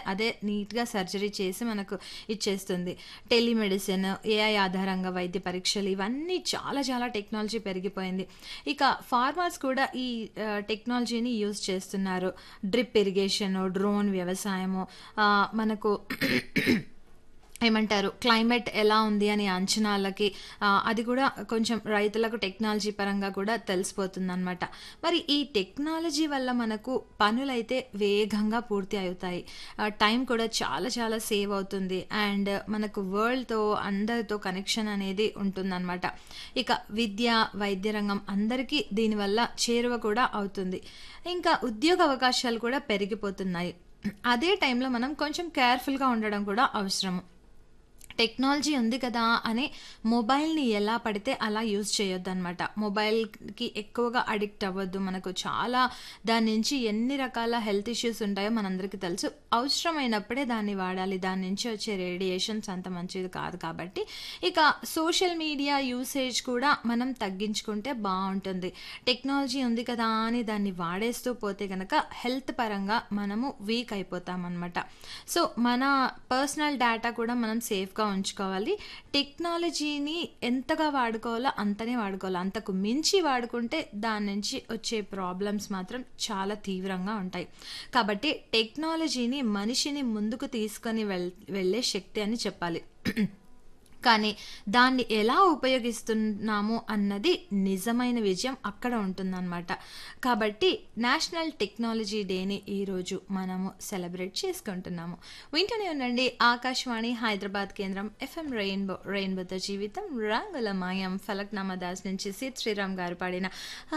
అదే నీట్‌గా సర్జరీ చేసి మనకు ఇచ్చేస్తుంది. టెలిమెడిసిన్, ఏఐ ఆధారంగా వైద్య పరీక్షలు ఇవన్నీ చాలా చాలా టెక్నాలజీ పెరిగిపోయింది. ఇక ఫార్మర్స్ కూడా ఈ ఆహ్, టెక్నాలజీని యూజ్ చేస్తున్నారు. డ్రిప్ ఇరిగేషను, డ్రోన్ వ్యవసాయము ఆహ్, మనకు ఏమంటారు క్లైమేట్ ఎలా ఉంది అని అంచనాలకి ఆహ్, అది కూడా కొంచెం రైతులకు టెక్నాలజీ పరంగా కూడా తెలిసిపోతుందనమాట. మరి ఈ టెక్నాలజీ వల్ల మనకు పనులైతే వేగంగా పూర్తి అవుతాయి. ఆహ్, టైం కూడా చాలా చాలా సేవ్ అవుతుంది. అండ్ మనకు వరల్డ్‌తో అందరితో కనెక్షన్ అనేది ఉంటుందనమాట. ఇక విద్య, వైద్య రంగం అందరికీ దీనివల్ల చేరువ కూడా అవుతుంది. ఇంకా ఉద్యోగ అవకాశాలు కూడా పెరిగిపోతున్నాయి. అదే టైంలో మనం కొంచెం కేర్‌ఫుల్‌గా ఉండడం కూడా అవసరము. టెక్నాలజీ ఉంది కదా అని మొబైల్‌ని ఎలా పడితే అలా యూజ్ చేయొద్దనమాట. మొబైల్‌కి ఎక్కువగా అడిక్ట్ అవ్వద్దు. మనకు చాలా దాని నుంచి ఎన్ని రకాల హెల్త్ ఇష్యూస్ ఉంటాయో మనందరికీ తెలుసు. అవసరమైనప్పుడే దాన్ని వాడాలి. దాని నుంచి వచ్చే రేడియేషన్స్ అంత మంచిది కాదు కాబట్టి, ఇక సోషల్ మీడియా యూసేజ్ కూడా మనం తగ్గించుకుంటే బావుంటుంది. టెక్నాలజీ ఉంది కదా అని దాన్ని వాడేస్తూ పోతే గనక హెల్త్ పరంగా మనము వీక్ అయిపోతామనమాట. సో, మన పర్సనల్ డేటా కూడా మనం సేఫ్‌గా ఉంచుకోవాలి. టెక్నాలజీని ఎంతగా వాడుకోవాలో అంతనే వాడుకోవాలి. అంతకు మించి వాడుకుంటే దాని నుంచి వచ్చే ప్రాబ్లమ్స్ మాత్రం చాలా తీవ్రంగా ఉంటాయి. కాబట్టి టెక్నాలజీని మనిషిని ముందుకు తీసుకొని వెళ్ వెళ్ళే శక్తి అని చెప్పాలి. కానీ దాన్ని ఎలా ఉపయోగిస్తున్నాము అన్నది నిజమైన విజయం అక్కడ ఉంటుందనమాట. కాబట్టి నేషనల్ టెక్నాలజీ డేని ఈరోజు మనము సెలబ్రేట్ చేసుకుంటున్నాము. వింటూనే ఉండండి ఆకాశవాణి హైదరాబాద్ కేంద్రం ఎఫ్ఎం రెయిన్బో రెయిన్బోతో జీవితం రంగుల మాయం ఫలక్నామా దాస్ నుంచి సిద్ శ్రీరామ్ గారు పాడిన